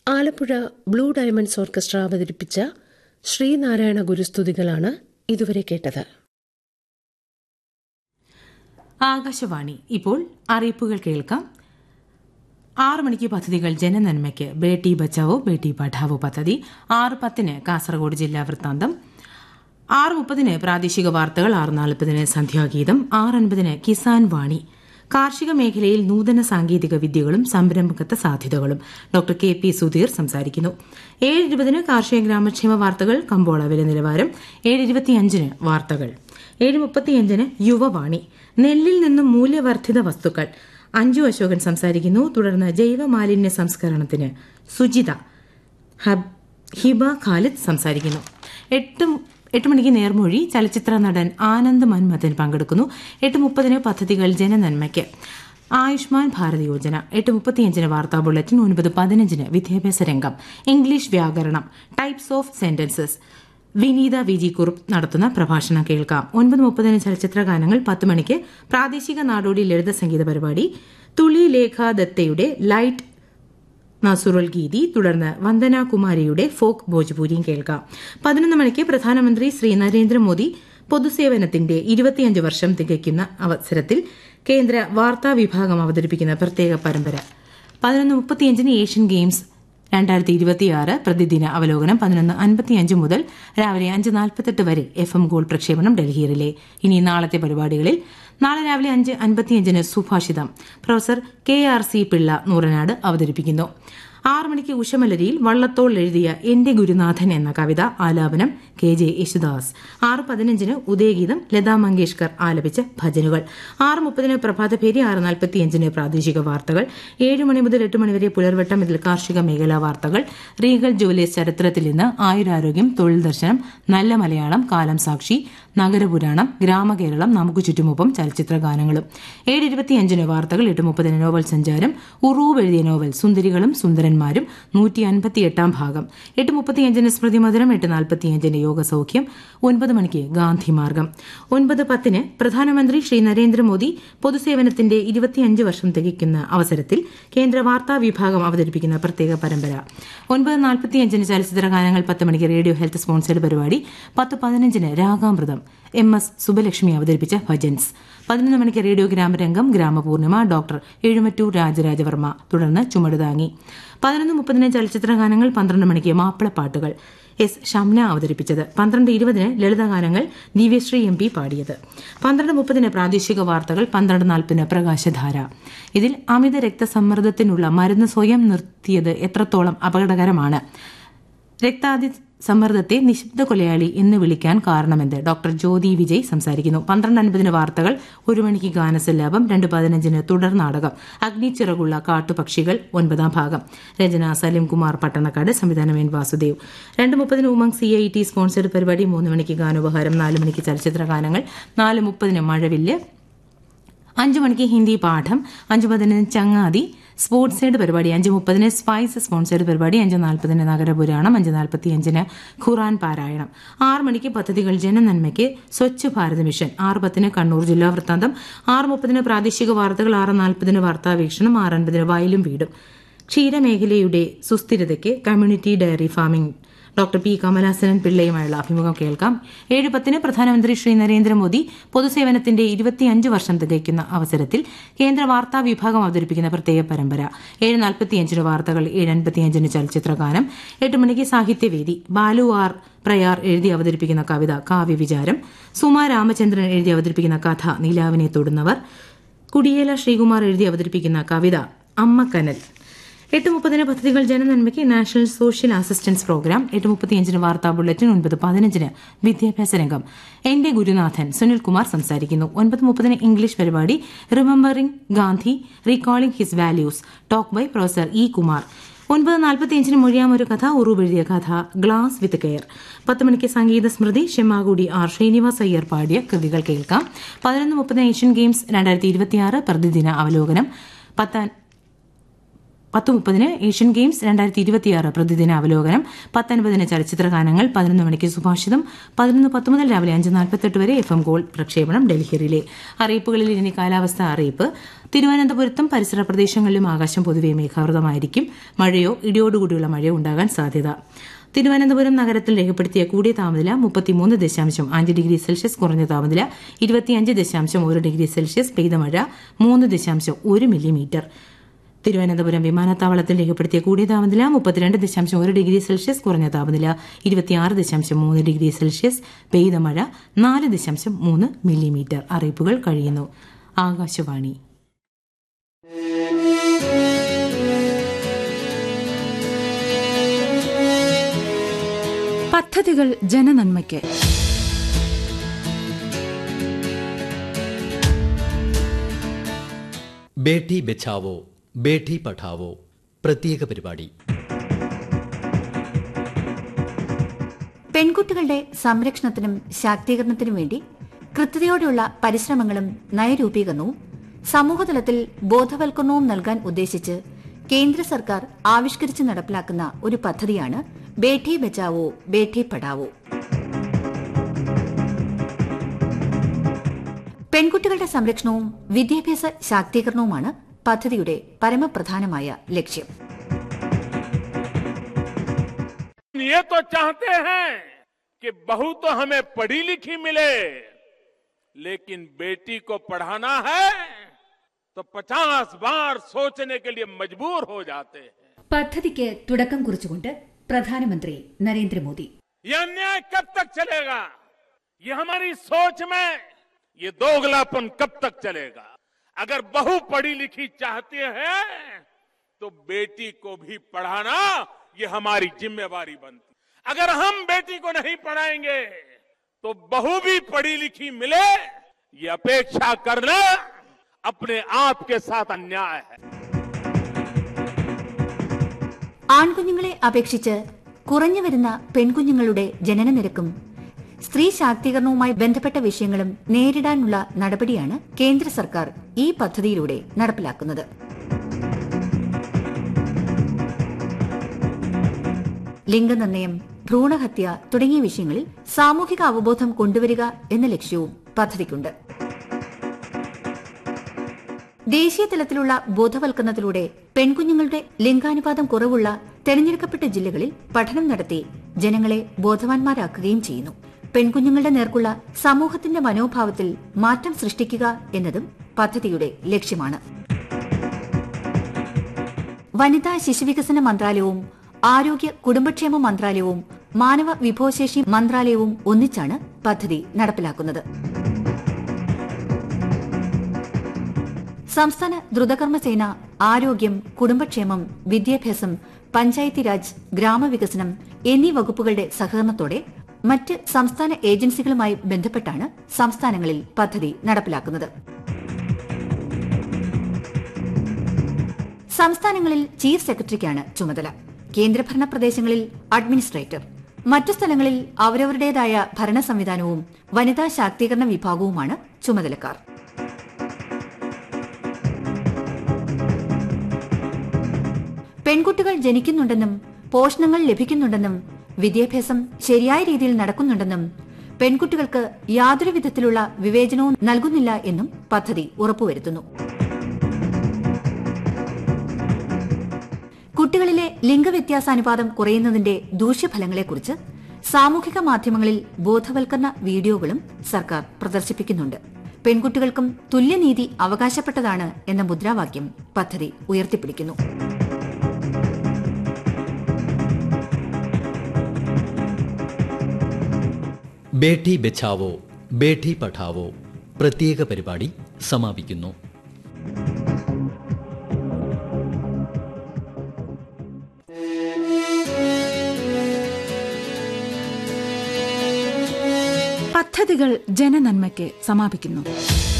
Alappuzha blue diamonds orchestra അവതരിപ്പിച്ച ശ്രീനാരായണ ഗുരുസ്തുതികളാണ് ഇതുവരെ കേട്ടത് ആകാശവാണി ഇപ്പോൾ അറിയിപ്പുകൾ കേൾക്കാം ആറ് മണിക്ക് പദ്ധതികൾ ജനനന്മയ്ക്ക് ബേട്ടി ബച്ചാവോ ബേട്ടി പഠാവോ പദ്ധതി ആറ് പത്തിന് കാസർഗോഡ് ജില്ലാ വൃത്താന്തം ആറ് മുപ്പതിന് പ്രാദേശിക വാർത്തകൾ ആറ് നാൽപ്പതിന് സന്ധ്യാഗീതം ആറ് അൻപതിന് കിസാൻ വാണി കാർഷിക മേഖലയിൽ നൂതന സാങ്കേതിക വിദ്യകളും സംരംഭകത്വ സാധ്യതകളും ഡോക്ടർ കെ പി സുധീർ സംസാരിക്കുന്നു ഏഴ് ഇരുപതിന് കാർഷിക ഗ്രാമക്ഷേമ വാർത്തകൾ കമ്പോള വില നിലവാരം ഏഴ് ഇരുപത്തിയഞ്ചിന് വാർത്തകൾ ഏഴ് മുപ്പത്തിയഞ്ചിന് യുവവാണി നെല്ലിൽ നിന്നും മൂല്യവർദ്ധിത വസ്തുക്കൾ അഞ്ജു അശോകൻ സംസാരിക്കുന്നു തുടർന്ന് ജൈവ മാലിന്യ സംസ്കരണത്തിന് സുജിത ഹബ് ഹിബ ഖാലിദ് സംസാരിക്കുന്നു എട്ട് എട്ട് മണിക്ക് നേർമൊഴി ചലച്ചിത്ര നടൻ ആനന്ദ് മന്മഥൻ പങ്കെടുക്കുന്നു എട്ട് മുപ്പതിന് പദ്ധതികൾ ജനനന്മയ്ക്ക് ആയുഷ്മാൻ ഭാരത് യോജന എട്ട് മുപ്പത്തിയഞ്ചിന് വാർത്താ ബുള്ളറ്റിൻ ഒൻപത് പതിനഞ്ചിന് വിദ്യാഭ്യാസ രംഗം ഇംഗ്ലീഷ് വ്യാകരണം types of sentences Vineetha V G Kurup നടത്തുന്ന പ്രഭാഷണം കേൾക്കാം ഒൻപത് മുപ്പതിന് ചലച്ചിത്ര ഗാനങ്ങൾ പത്ത് മണിക്ക് പ്രാദേശിക നാടോടി ലളിത സംഗീത പരിപാടി തുളി ലേഖ ദത്തയുടെ ലൈറ്റ് നസുറുൽ ഗീതി തുടർന്ന് വന്ദന കുമാരിയുടെ ഫോക്ക് ഭോജ്പൂരിയും കേൾക്കാം പതിനൊന്ന് മണിക്ക് പ്രധാനമന്ത്രി ശ്രീ നരേന്ദ്രമോദി പൊതുസേവനത്തിന്റെ ഇരുപത്തിയഞ്ച് വർഷം തികയ്ക്കുന്ന അവസരത്തിൽ കേന്ദ്ര വാർത്താ വിഭാഗം അവതരിപ്പിക്കുന്ന പ്രത്യേക പരമ്പര പതിനൊന്ന് മുപ്പത്തിയഞ്ചിന് ഏഷ്യൻ ഗെയിംസ് രണ്ടായിരത്തി ഇരുപത്തിയാറ് പ്രതിദിന അവലോകനം പതിനൊന്ന് അൻപത്തിയഞ്ച് മുതൽ രാവിലെ അഞ്ച് നാൽപ്പത്തെട്ട് വരെ എഫ് എം ഗോൾഡ് പ്രക്ഷേപണം ഡൽഹിയിലെ ഇനി നാളത്തെ പരിപാടികളിൽ നാളെ രാവിലെ അഞ്ച് അൻപത്തിയഞ്ചിന് സുഭാഷിതം professor K R C Pillai Nooranad അവതരിപ്പിക്കുന്നു ആറ് മണിക്ക് ഉഷമലരിയിൽ വള്ളത്തോൾ എഴുതിയ എന്റെ ഗുരുനാഥൻ എന്ന കവിത ആലാപനം കെ ജെ യേശുദാസ് ആറ് പതിനഞ്ചിന് ഉദയഗീതം ലതാ മങ്കേഷ്കർ ആലപിച്ച ഭജനുകൾ ആറ് മുപ്പതിന് പ്രഭാതഭേരി ആറ് നാൽപ്പത്തിയഞ്ചിന് പ്രാദേശിക വാർത്തകൾ ഏഴ് മണി മുതൽ എട്ട് മണിവരെ പുലർവട്ടം ഇതിൽ കാർഷിക മേഖലാ വാർത്തകൾ റീഗൽ ജുവലേഴ്സ് ചരിത്രത്തിൽ നിന്ന് ആയുരാരോഗ്യം തൊഴിൽ ദർശനം നല്ല മലയാളം കാലം സാക്ഷി നഗരപുരാണം ഗ്രാമകേരളം നമുക്ക് ചുറ്റുമൊപ്പം ചലച്ചിത്ര ഗാനങ്ങളും ഏഴ് ഇരുപത്തിയഞ്ചിന് വാർത്തകൾ എട്ട് മുപ്പതിന് നോവൽ സഞ്ചാരം ഉറൂവ് എഴുതിയ നോവൽ സുന്ദരികളും സുന്ദരന്മാരും നൂറ്റി അൻപത്തിയെട്ടാം ഭാഗം എട്ട് മുപ്പത്തിയഞ്ചിന് സ്മൃതി മധുരം എട്ട് നാൽപ്പത്തിയഞ്ചിന് യോഗസൗഖ്യം ഒൻപത് മണിക്ക് ഗാന്ധിമാർഗം ഒൻപത് പത്തിന് പ്രധാനമന്ത്രി ശ്രീ നരേന്ദ്രമോദി പൊതുസേവനത്തിന്റെ ഇരുപത്തിയഞ്ച് വർഷം തികയ്ക്കുന്ന അവസരത്തിൽ കേന്ദ്ര വാർത്താ വിഭാഗം അവതരിപ്പിക്കുന്ന പ്രത്യേക പരമ്പര ഒൻപത് നാൽപ്പത്തിയഞ്ചിന് ചലച്ചിത്ര ഗാനങ്ങൾ പത്ത് മണിക്ക് റേഡിയോ ഹെൽത്ത് സ്പോൺസേഡ് പരിപാടി പത്ത് പതിനഞ്ചിന് രാഗാമൃതം എം എസ് സുബലക്ഷ്മി അവതരിപ്പിച്ച ഭജൻസ് പതിനൊന്ന് മണിക്ക് റേഡിയോ ഗ്രാമരംഗം ഗ്രാമപൂർണിമ ഡോക്ടർ എഴുമറ്റൂർ രാജരാജവർമ്മ തുടർന്ന് ചുമടുതാങ്ങി പതിനൊന്ന് മുപ്പതിന് ചലച്ചിത്ര ഗാനങ്ങൾ പന്ത്രണ്ട് മണിക്ക് മാപ്പിളപ്പാട്ടുകൾ എസ് ഷംന അവതരിപ്പിച്ചത് പന്ത്രണ്ട് ഇരുപതിന് ലളിതഗാനങ്ങൾ ദിവ്യശ്രീ എം പി പാടിയത് പന്ത്രണ്ട് മുപ്പതിന് പ്രാദേശിക വാർത്തകൾ പന്ത്രണ്ട് നാൽപ്പതിന് പ്രകാശധാര ഇതിൽ അമിത രക്തസമ്മർദ്ദത്തിനുള്ള മരുന്ന് സ്വയം നിർത്തിയത് എത്രത്തോളം അപകടകരമാണ് രക്താതി സമ്മർദ്ദത്തെ നിശബ്ദ കൊലയാളി എന്ന് വിളിക്കാൻ കാരണമെന്ന് ഡോക്ടർ ജ്യോതി വിജയ് സംസാരിക്കുന്നു പന്ത്രണ്ട് അൻപതിന് വാർത്തകൾ ഒരു മണിക്ക് ഗാനസല്ലാപം രണ്ട് പതിനഞ്ചിന് തുടർ നാടകം അഗ്നിച്ചിറകുള്ള കാട്ടുപക്ഷികൾ ഒൻപതാം ഭാഗം രചന സലിംകുമാർ പട്ടണക്കാട് സംവിധാനം എൻ വാസുദേവ് രണ്ട് മുപ്പതിന് Umang C I T sponsored പരിപാടി മൂന്ന് മണിക്ക് ഗാനോപഹാരം നാല് മണിക്ക് ചലച്ചിത്ര ഗാനങ്ങൾ നാല് മുപ്പതിന് മഴവില്ല് അഞ്ചു മണിക്ക് ഹിന്ദി പാഠം അഞ്ചു പതിനഞ്ച് ചങ്ങാതി സ്പോർട്സ് സൈഡ് പരിപാടി അഞ്ച് മുപ്പതിന് സ്പൈസ് സ്പോൺസേഡ് പരിപാടി അഞ്ച് നാൽപ്പതിന് നഗരപുരാണം അഞ്ച് നാൽപ്പത്തി അഞ്ചിന് ഖുറാൻ പാരായണം ആറ് മണിക്ക് പദ്ധതികൾ ജനനന്മയ്ക്ക് സ്വച്ഛ് ഭാരത് മിഷൻ ആറ് പത്തിന് കണ്ണൂർ ജില്ലാ വൃത്താന്തം ആറ് മുപ്പതിന് പ്രാദേശിക വാർത്തകൾ ആറ് നാൽപ്പതിന് വാർത്താവീക്ഷണം ആറ് അൻപതിന് വയലും വീടും ക്ഷീരമേഖലയുടെ സുസ്ഥിരതയ്ക്ക് community dairy farming doctor P Kamalasanan പിള്ളയുമായുള്ള അഭിമുഖം കേൾക്കാം ഏഴ് പത്തിന് പ്രധാനമന്ത്രി ശ്രീ നരേന്ദ്രമോദി പൊതുസേവനത്തിന്റെ ഇരുപത്തിയഞ്ച് വർഷം തികയ്ക്കുന്ന അവസരത്തിൽ കേന്ദ്ര വാർത്താ വിഭാഗം അവതരിപ്പിക്കുന്ന പ്രത്യേക പരമ്പര ഏഴ് നാൽപ്പത്തിയഞ്ചിന് വാർത്തകൾ ഏഴ് അൻപത്തിയഞ്ചിന് ചലച്ചിത്ര ഗാനം എട്ട് മണിക്ക് സാഹിത്യവേദി ബാലു ആർ പ്രയാർ എഴുതി അവതരിപ്പിക്കുന്ന കവിത കാവ്യവിചാരം സുമ രാമചന്ദ്രൻ എഴുതി അവതരിപ്പിക്കുന്ന കഥ നിലാവിനെ തൊടുന്നവർ കുടിയേല ശ്രീകുമാർ എഴുതി അവതരിപ്പിക്കുന്ന കവിത അമ്മക്കനൽ എട്ട് മുപ്പതിന് പദ്ധതികൾ ജനനന്മയ്ക്ക് നാഷണൽ സോഷ്യൽ അസിസ്റ്റൻസ് പ്രോഗ്രാം എട്ട് മുപ്പത്തിയഞ്ചിന് വാർത്താ ബുള്ളറ്റിൻ ഒൻപത് പതിനഞ്ചിന് വിദ്യാഭ്യാസ രംഗം എന്റെ ഗുരുനാഥൻ സുനിൽകുമാർ സംസാരിക്കുന്നു ഒൻപത് മുപ്പതിന് ഇംഗ്ലീഷ് പരിപാടി remembering Gandhi recalling his values talk by professor E Kumar ഒൻപത് നാൽപ്പത്തിയഞ്ചിന് മൊഴിയാമൊരു കഥ ഉറൂബ് എഴുതിയ കഥ ഗ്ലാസ് വിത്ത് കെയർ പത്ത് മണിക്ക് സംഗീത സ്മൃതി ഷെമാഗുടി ആർ ശ്രീനിവാസ് അയ്യർ പാടിയ കൃതികൾ കേൾക്കാം പതിനൊന്ന് മുപ്പതിന് ഏഷ്യൻ ഗെയിംസ് രണ്ടായിരത്തി ഇരുപത്തിയാറ് പ്രതിദിന അവലോകനം പത്താൻ പത്ത് മുപ്പതിന് ഏഷ്യൻ ഗെയിംസ് രണ്ടായിരത്തി ഇരുപത്തിയാറ് പ്രതിദിന അവലോകനം പത്തൊൻപതിന് ചലച്ചിത്ര ഗാനങ്ങൾ പതിനൊന്ന് മണിക്ക് സുഭാഷിതം പതിനൊന്ന് പത്ത് മുതൽ രാവിലെ അഞ്ച് നാൽപ്പത്തെട്ട് വരെ എഫ് എം ഗോൾ പ്രക്ഷേപണം ഡൽഹി റിലേ അറിയിപ്പുകളിൽ ഇനി കാലാവസ്ഥ അറിയിപ്പ് തിരുവനന്തപുരത്തും പരിസര പ്രദേശങ്ങളിലും ആകാശം പൊതുവെ മേഘാവൃതമായിരിക്കും മഴയോ ഇടിയോടുകൂടിയുള്ള മഴയോ ഉണ്ടാകാൻ സാധ്യത തിരുവനന്തപുരം നഗരത്തിൽ രേഖപ്പെടുത്തിയ കൂടിയ താപനില മുപ്പത്തിമൂന്ന് ദശാംശം അഞ്ച് ഡിഗ്രി സെൽഷ്യസ് കുറഞ്ഞ താപനില ഇരുപത്തിയഞ്ച് ദശാംശം ഒരു ഡിഗ്രി സെൽഷ്യസ് പെയ്ത മഴ മൂന്ന് ദശാംശം ഒരു മില്ലിമീറ്റർ തിരുവനന്തപുരം വിമാനത്താവളത്തിൽ രേഖപ്പെടുത്തിയ കൂടിയ താപനില മുപ്പത്തിരണ്ട് ദശാംശം ഒരു ഡിഗ്രി സെൽഷ്യസ് കുറഞ്ഞ താപനില ഇരുപത്തിയാറ് ദശാംശം മൂന്ന് ഡിഗ്രി സെൽഷ്യസ് പെയ്ത മഴ നാല് ദശാംശം മൂന്ന് മില്ലിമീറ്റർ അറിയിപ്പുകൾ കഴിയുന്നു ആകാശവാണി പദ്ധതികൾ ജനനന്മയ്ക്ക് ബേട്ടി ബച്ചാവോ ബേട്ടി പഠാവോ പ്രത്യേക പരിപാടി പെൺകുട്ടികളുടെ സംരക്ഷണത്തിനും ശാക്തീകരണത്തിനും വേണ്ടി കൃത്യതയോടെയുള്ള പരിശ്രമങ്ങളും നയരൂപീകരണവും സമൂഹതലത്തിൽ ബോധവൽക്കരണവും നൽകാൻ ഉദ്ദേശിച്ച് കേന്ദ്ര സർക്കാർ ആവിഷ്കരിച്ച് നടപ്പിലാക്കുന്ന ഒരു പദ്ധതിയാണ് ബേഠി ബച്ചാവോ ബേഠി പഠാവോ പെൺകുട്ടികളുടെ സംരക്ഷണവും വിദ്യാഭ്യാസ ശാക്തീകരണവുമാണ് പദ്ധതിയുടെ പരമപ്രധാനമായ ലക്ഷ്യം ये तो चाहते हैं कि बहू तो हमें पढ़ी लिखी मिले लेकिन बेटी को पढ़ाना है तो पचास बार सोचने के लिए मजबूर हो जाते हैं പദ്ധതിക്ക് തുടക്കം കുറിച്ചുകൊണ്ട് പ്രധാനമന്ത്രി നരേന്ദ്രമോദി ये अन्याय कब तक चलेगा ये हमारी सोच में ये दोगलापन कब तक चलेगा अगर बहू पढ़ी लिखी चाहती है तो बेटी को भी पढ़ाना ये हमारी जिम्मेवारी बनती अगर हम बेटी को नहीं पढ़ाएंगे तो बहू भी पढ़ी लिखी मिले ये अपेक्षा करना अपने आप के साथ अन्याय है ആൺകുഞ്ഞുങ്ങളെ അപേക്ഷിച്ച് കുറഞ്ഞു വരുന്ന പെൺകുഞ്ഞുങ്ങളുടെ ജനന നിരക്കും സ്ത്രീ ശാക്തീകരണവുമായി ബന്ധപ്പെട്ട വിഷയങ്ങളും നേരിടാനുള്ള നടപടിയാണ് കേന്ദ്ര സർക്കാർ ഈ പദ്ധതിയിലൂടെ നടപ്പിലാക്കുന്നത് ലിംഗനിർണയം ഭ്രൂണഹത്യ തുടങ്ങിയ വിഷയങ്ങളിൽ സാമൂഹിക അവബോധം കൊണ്ടുവരിക എന്ന ലക്ഷ്യവും പദ്ധതിക്കുണ്ട് ദേശീയ തലത്തിലുള്ള ബോധവൽക്കരണത്തിലൂടെ പെൺകുഞ്ഞുങ്ങളുടെ ലിംഗാനുപാതം കുറവുള്ള തെരഞ്ഞെടുക്കപ്പെട്ട ജില്ലകളിൽ പഠനം നടത്തി ജനങ്ങളെ ബോധവാന്മാരാക്കുകയും ചെയ്യുന്നു പെൺകുഞ്ഞുങ്ങളുടെ നേർക്കുള്ള സമൂഹത്തിന്റെ മനോഭാവത്തിൽ മാറ്റം സൃഷ്ടിക്കുക എന്നതും പദ്ധതിയുടെ ലക്ഷ്യമാണ് വനിതാ ശിശുവികസന മന്ത്രാലയവും ആരോഗ്യ കുടുംബക്ഷേമ മന്ത്രാലയവും മാനവ വിഭവശേഷി മന്ത്രാലയവും ഒന്നിച്ചാണ് പദ്ധതി നടപ്പിലാക്കുന്നത് സംസ്ഥാന ദ്രുതകർമ്മസേന ആരോഗ്യം കുടുംബക്ഷേമം വിദ്യാഭ്യാസം പഞ്ചായത്തി രാജ് ഗ്രാമവികസനം എന്നീ വകുപ്പുകളുടെ സഹകരണത്തോടെ മറ്റ് സംസ്ഥാന ഏജൻസികളുമായി ബന്ധപ്പെട്ടാണ് സംസ്ഥാനങ്ങളിൽ പദ്ധതി നടപ്പിലാക്കുന്നത് സംസ്ഥാനങ്ങളിൽ ചീഫ് സെക്രട്ടറിക്കാണ് ചുമതല കേന്ദ്രഭരണ പ്രദേശങ്ങളിൽ അഡ്മിനിസ്ട്രേറ്റർ മറ്റു സ്ഥലങ്ങളിൽ അവരവരുടേതായ ഭരണ സംവിധാനവും വനിതാ ശാക്തീകരണ വിഭാഗവുമാണ് ചുമതലക്കാർ പെൺകുട്ടികൾ ജനിക്കുന്നുണ്ടെന്നും പോഷണങ്ങൾ ലഭിക്കുന്നുണ്ടെന്നും വിദ്യാഭ്യാസം ശരിയായ രീതിയിൽ നടക്കുന്നുണ്ടെന്നും പെൺകുട്ടികൾക്ക് യാതൊരു വിധത്തിലുള്ള വിവേചനവും നൽകുന്നില്ല എന്നും പദ്ധതി ഉറപ്പുവരുത്തുന്നു കുട്ടികളിലെ ലിംഗവ്യത്യാസാനുപാതം കുറയുന്നതിന്റെ ദൂഷ്യഫലങ്ങളെക്കുറിച്ച് സാമൂഹിക മാധ്യമങ്ങളിൽ ബോധവൽക്കരണ വീഡിയോകളും സർക്കാർ പ്രദർശിപ്പിക്കുന്നുണ്ട് പെൺകുട്ടികൾക്കും തുല്യനീതി അവകാശപ്പെട്ടതാണ് എന്ന മുദ്രാവാക്യം പദ്ധതി ഉയർത്തിപ്പിടിക്കുന്നു ബേട്ടി ബച്ചാവോ ബേട്ടി പഠാവോ പ്രത്യേക പരിപാടി സമാപിക്കുന്നു പദ്ധതികൾ ജനനന്മയ്ക്ക് സമാപിക്കുന്നു